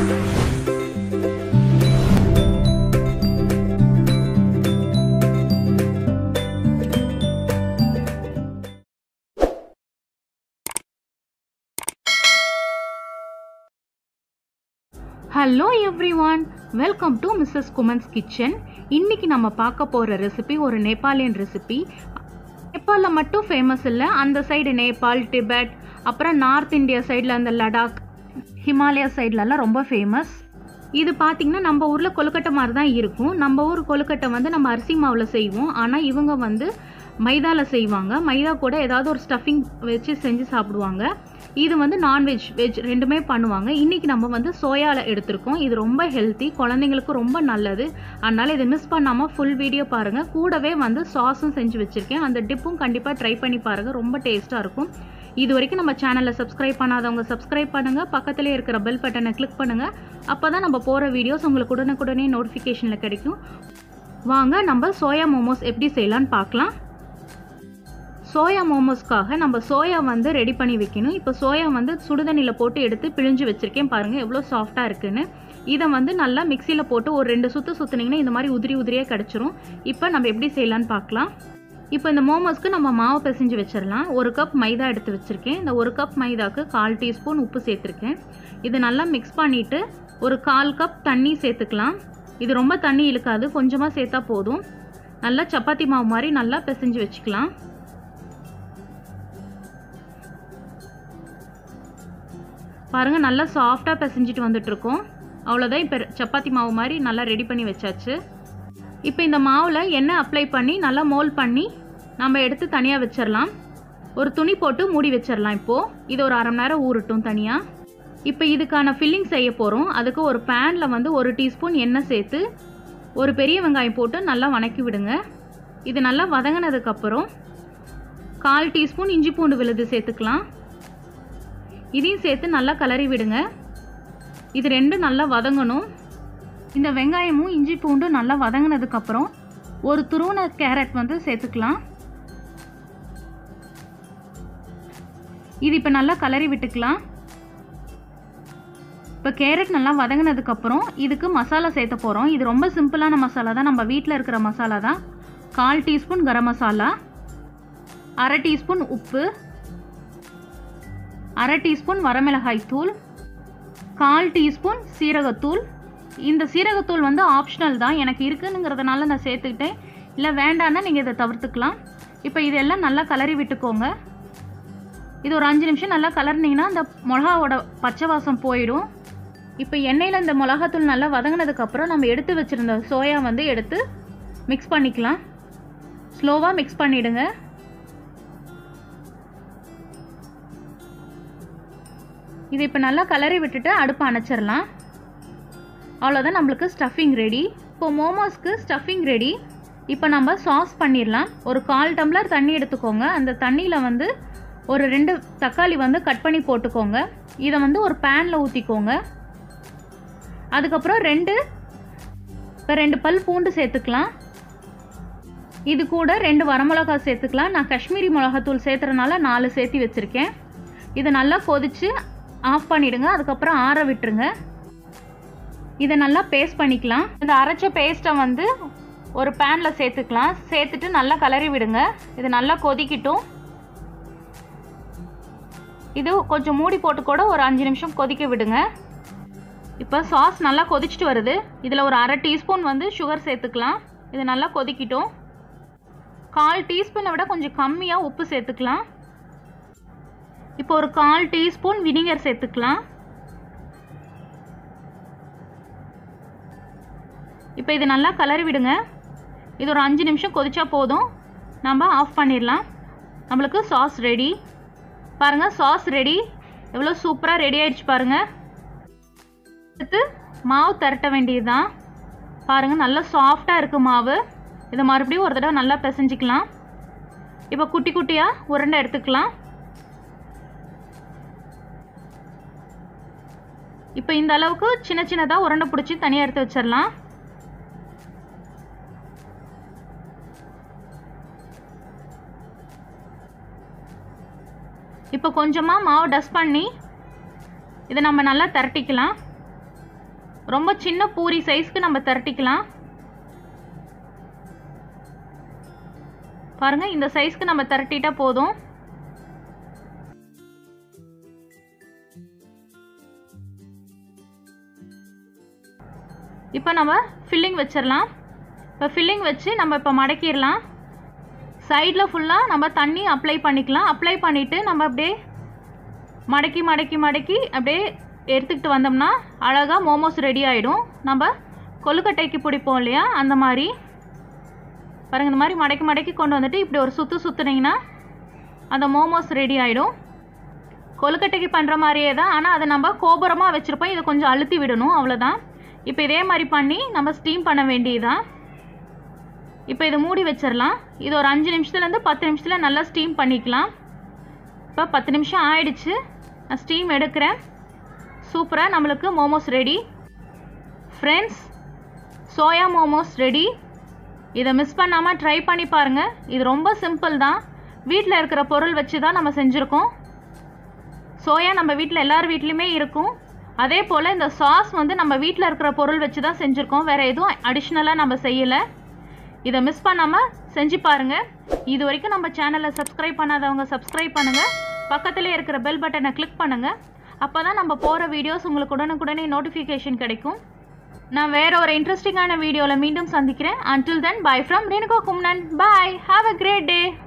hello every one welcome to Mrs குமன்ஸ் kitchen இன்னைக்கு நம்ம பார்க்க போகிற ரெசிபி ஒரு நேபாளியன் ரெசிபி நேபாளில் மட்டும் ஃபேமஸ் இல்லை அந்த சைடு நேபாள் டிபெட் அப்புறம் நார்த் இந்தியா சைடில் அந்த லடாக் ஹிமாலயா சைட்லலாம் ரொம்ப ஃபேமஸ் இது பார்த்திங்கன்னா நம்ம ஊரில் கொழுக்கட்டை மாதிரி தான் இருக்கும் நம்ம ஊர் கொழுக்கட்டை வந்து நம்ம அரிசி மாவில் செய்வோம் ஆனால் இவங்க வந்து மைதாவில் செய்வாங்க மைதா கூட ஏதாவது ஒரு ஸ்டஃபிங் வச்சு செஞ்சு சாப்பிடுவாங்க இது வந்து நான்வெஜ் வெஜ் ரெண்டுமே பண்ணுவாங்க இன்றைக்கி நம்ம வந்து சோயாவில் எடுத்திருக்கோம் இது ரொம்ப ஹெல்த்தி குழந்தைங்களுக்கு ரொம்ப நல்லது அதனால் இதை மிஸ் பண்ணாமல் ஃபுல் வீடியோ பாருங்கள் கூடவே வந்து சாஸும் செஞ்சு வச்சுருக்கேன் அந்த டிப்பும் கண்டிப்பாக ட்ரை பண்ணி பாருங்கள் ரொம்ப டேஸ்ட்டாக இருக்கும் இது வரைக்கும் நம்ம சேனலில் சப்ஸ்கிரைப் பண்ணாதவங்க சப்ஸ்கிரைப் பண்ணுங்கள் பக்கத்துலேயே இருக்கிற பெல் பட்டனை கிளிக் பண்ணுங்கள் அப்போ தான் நம்ம போகிற வீடியோஸ் உங்களுக்கு உடனுக்குடனே நோட்டிஃபிகேஷனில் கிடைக்கும் வாங்க நம்ம சோயா மோமோஸ் எப்படி செய்யலான்னு பார்க்கலாம் சோயா மோமோஸ்க்காக நம்ம சோயா வந்து ரெடி பண்ணி வைக்கணும் இப்போ சோயா வந்து சுடுதண்ணியில் போட்டு எடுத்து பிழிஞ்சு வச்சுருக்கேன் பாருங்கள் எவ்வளோ சாஃப்டாக இருக்குன்னு இதை வந்து நல்லா மிக்சியில் போட்டு ஒரு ரெண்டு சுற்று சுற்றுனீங்கன்னா இந்த மாதிரி உதிரி உதிரியாக கிடச்சிரும் இப்போ நம்ம எப்படி செய்யலான்னு பார்க்கலாம் இப்போ இந்த மோமோஸ்க்கு நம்ம மாவு பிசைஞ்சு வச்சிடலாம் ஒரு கப் மைதா எடுத்து வச்சுருக்கேன் இந்த ஒரு கப் மைதாக்கு கால் டீஸ்பூன் உப்பு சேர்த்துருக்கேன் இது நல்லா மிக்ஸ் பண்ணிவிட்டு ஒரு கால் கப் தண்ணி சேர்த்துக்கலாம் இது ரொம்ப தண்ணி இழுக்காது கொஞ்சமாக சேர்த்தா போதும் நல்லா சப்பாத்தி மாவு மாதிரி நல்லா பிசைஞ்சு வச்சுக்கலாம் பாருங்கள் நல்லா சாஃப்டாக பிசைஞ்சிட்டு வந்துட்டுருக்கோம் அவ்வளோதான் இப்போ சப்பாத்தி மாவு மாதிரி நல்லா ரெடி பண்ணி வச்சாச்சு இப்போ இந்த மாவில் எண்ணெய் அப்ளை பண்ணி நல்லா மோல் பண்ணி நம்ம எடுத்து தனியாக வச்சிடலாம் ஒரு துணி போட்டு மூடி வச்சிடலாம் இப்போது இது ஒரு அரை மணி நேரம் ஊறட்டும் தனியாக இப்போ இதுக்கான ஃபில்லிங் செய்ய போகிறோம் அதுக்கு ஒரு பேனில் வந்து ஒரு டீஸ்பூன் எண்ணெய் சேர்த்து ஒரு பெரிய வெங்காயம் போட்டு நல்லா வணக்கி விடுங்க இது நல்லா வதங்கினதுக்கப்புறம் கால் டீஸ்பூன் இஞ்சி பூண்டு விழுது சேர்த்துக்கலாம் இதையும் சேர்த்து நல்லா கலரி விடுங்க இது ரெண்டும் நல்லா வதங்கணும் இந்த வெங்காயமும் இஞ்சி பூண்டும் நல்லா வதங்கினதுக்கப்புறம் ஒரு துருவன கேரட் வந்து சேர்த்துக்கலாம் இது இப்போ நல்லா கலரி விட்டுக்கலாம் இப்போ கேரட் நல்லா வதங்கினதுக்கப்புறம் இதுக்கு மசாலா சேர்த்த போகிறோம் இது ரொம்ப சிம்பிளான மசாலா தான் நம்ம வீட்டில் இருக்கிற மசாலா தான் கால் டீஸ்பூன் கரம் மசாலா அரை டீஸ்பூன் உப்பு அரை டீஸ்பூன் வரமிளகாய் தூள் கால் டீஸ்பூன் சீரகத்தூள் இந்த சீரகத்தூள் வந்து ஆப்ஷனல் தான் எனக்கு இருக்குனுங்கிறதுனால நான் சேர்த்துக்கிட்டேன் இல்லை வேண்டான்னா நீங்கள் இதை தவிர்த்துக்கலாம் இப்போ இதெல்லாம் நல்லா கலரி விட்டுக்கோங்க இது ஒரு அஞ்சு நிமிஷம் நல்லா கலர்னிங்கன்னா அந்த மிளகாவோட பச்சை வாசம் போயிடும் இப்போ எண்ணெயில் இந்த மிளகாத்தூள் நல்லா வதங்கினதுக்கப்புறம் நம்ம எடுத்து வச்சுருந்த சோயா வந்து எடுத்து மிக்ஸ் பண்ணிக்கலாம் ஸ்லோவாக மிக்ஸ் பண்ணிவிடுங்க இது இப்போ நல்லா கலரி விட்டுட்டு அடுப்பு அணைச்சிடலாம் அவ்வளோதான் நம்மளுக்கு ஸ்டஃபிங் ரெடி இப்போ மோமோஸ்க்கு ஸ்டஃபிங் ரெடி இப்போ நம்ம சாஸ் பண்ணிடலாம் ஒரு கால் டம்ளர் தண்ணி எடுத்துக்கோங்க அந்த தண்ணியில் வந்து ஒரு ரெண்டு தக்காளி வந்து கட் பண்ணி போட்டுக்கோங்க இதை வந்து ஒரு பேனில் ஊற்றிக்கோங்க அதுக்கப்புறம் ரெண்டு இப்போ ரெண்டு பல் பூண்டு சேர்த்துக்கலாம் இது கூட ரெண்டு வரமிளகா சேர்த்துக்கலாம் நான் காஷ்மீரி மிளகாத்தூள் சேர்த்துறதுனால நாலு சேர்த்தி வச்சுருக்கேன் இதை நல்லா கொதித்து ஆஃப் பண்ணிவிடுங்க அதுக்கப்புறம் ஆற விட்டுருங்க இதை நல்லா பேஸ்ட் பண்ணிக்கலாம் இந்த அரைச்ச பேஸ்ட்டை வந்து ஒரு பேனில் சேர்த்துக்கலாம் சேர்த்துட்டு நல்லா கலரி விடுங்க இது நல்லா கொதிக்கட்டும் இது கொஞ்சம் மூடி போட்டு கூட ஒரு அஞ்சு நிமிஷம் கொதிக்க விடுங்க இப்போ சாஸ் நல்லா கொதிச்சுட்டு வருது இதில் ஒரு அரை டீஸ்பூன் வந்து சுகர் சேர்த்துக்கலாம் இது நல்லா கொதிக்கட்டும் கால் டீஸ்பூனை விட கொஞ்சம் கம்மியாக உப்பு சேர்த்துக்கலாம் இப்போ ஒரு கால் டீஸ்பூன் வினிகர் சேர்த்துக்கலாம் இப்போ இது நல்லா கலரி விடுங்க இது ஒரு அஞ்சு நிமிஷம் கொதிச்சா போதும் நம்ம ஆஃப் பண்ணிடலாம் நம்மளுக்கு சாஸ் ரெடி பாருங்கள் சாஸ் ரெடி எவ்வளோ சூப்பராக ரெடி ஆயிடுச்சு பாருங்கள் அடுத்து மாவு திரட்ட வேண்டியது தான் பாருங்கள் நல்லா சாஃப்டாக இருக்குது மாவு இதை மறுபடியும் ஒரு தடவை நல்லா பிசைஞ்சிக்கலாம் இப்போ குட்டி குட்டியாக உருண்டை எடுத்துக்கலாம் இப்போ இந்த அளவுக்கு சின்ன சின்னதாக உருண்டை பிடிச்சி தனியாக எடுத்து வச்சிடலாம் இப்போ கொஞ்சமாக மாவு டஸ்ட் பண்ணி இதை நம்ம நல்லா திரட்டிக்கலாம் ரொம்ப சின்ன பூரி சைஸ்க்கு நம்ம திரட்டிக்கலாம் பாருங்க இந்த சைஸ்க்கு நம்ம திரட்டிட்டா போதும் இப்போ நம்ம ஃபில்லிங் வச்சிடலாம் இப்போ ஃபில்லிங் வச்சு நம்ம இப்போ மடக்கிடலாம் சைடில் ஃபுல்லாக நம்ம தண்ணி அப்ளை பண்ணிக்கலாம் அப்ளை பண்ணிவிட்டு நம்ம அப்படியே மடக்கி மடக்கி மடக்கி அப்படியே எடுத்துக்கிட்டு வந்தோம்னா அழகாக மோமோஸ் ரெடி ஆகிடும் நம்ம கொழுக்கட்டைக்கு பிடிப்போம் இல்லையா அந்த மாதிரி பாருங்கள் இந்த மாதிரி மடக்கி மடக்கி கொண்டு வந்துட்டு இப்படி ஒரு சுற்று சுற்றுனீங்கன்னா அந்த மோமோஸ் ரெடி ஆகிடும் கொழுக்கட்டைக்கு பண்ணுற மாதிரியே தான் ஆனால் அதை நம்ம கோபுரமாக வச்சுருப்போம் இதை கொஞ்சம் அழுத்தி விடணும் அவ்வளோதான் இப்போ இதே மாதிரி பண்ணி நம்ம ஸ்டீம் பண்ண வேண்டியதுதான் இப்போ இதை மூடி வச்சிடலாம் இது ஒரு அஞ்சு நிமிஷத்துலேருந்து பத்து நிமிஷத்தில் நல்லா ஸ்டீம் பண்ணிக்கலாம் இப்போ பத்து நிமிஷம் ஆயிடுச்சு நான் ஸ்டீம் எடுக்கிறேன் சூப்பராக நம்மளுக்கு momos ready friends soya momos ready இதை மிஸ் பண்ணாமல் ட்ரை பண்ணி பாருங்கள் இது ரொம்ப சிம்பிள் தான் வீட்டில் இருக்கிற பொருள் வச்சு தான் நம்ம செஞ்சுருக்கோம் சோயா நம்ம வீட்டில் எல்லார் வீட்லேயுமே இருக்கும் அதே போல் இந்த சாஸ் வந்து நம்ம வீட்டில் இருக்கிற பொருள் வச்சு தான் செஞ்சுருக்கோம் வேறு எதுவும் அடிஷ்னலாக நம்ம செய்யலை இதை மிஸ் பண்ணாமல் செஞ்சு பாருங்கள் இது வரைக்கும் நம்ம சேனலை சப்ஸ்கிரைப் பண்ணாதவங்க சப்ஸ்கிரைப் பண்ணுங்கள் பக்கத்துலேயே இருக்கிற பெல் பட்டனை கிளிக் பண்ணுங்கள் அப்போ தான் நம்ம போகிற வீடியோஸ் உங்களுக்கு உடனுக்குடனே நோட்டிஃபிகேஷன் கிடைக்கும் நான் வேற ஒரு இன்ட்ரெஸ்டிங்கான வீடியோவில் மீண்டும் சந்திக்கிறேன் until then bye from Renuka Kumnan bye have a great day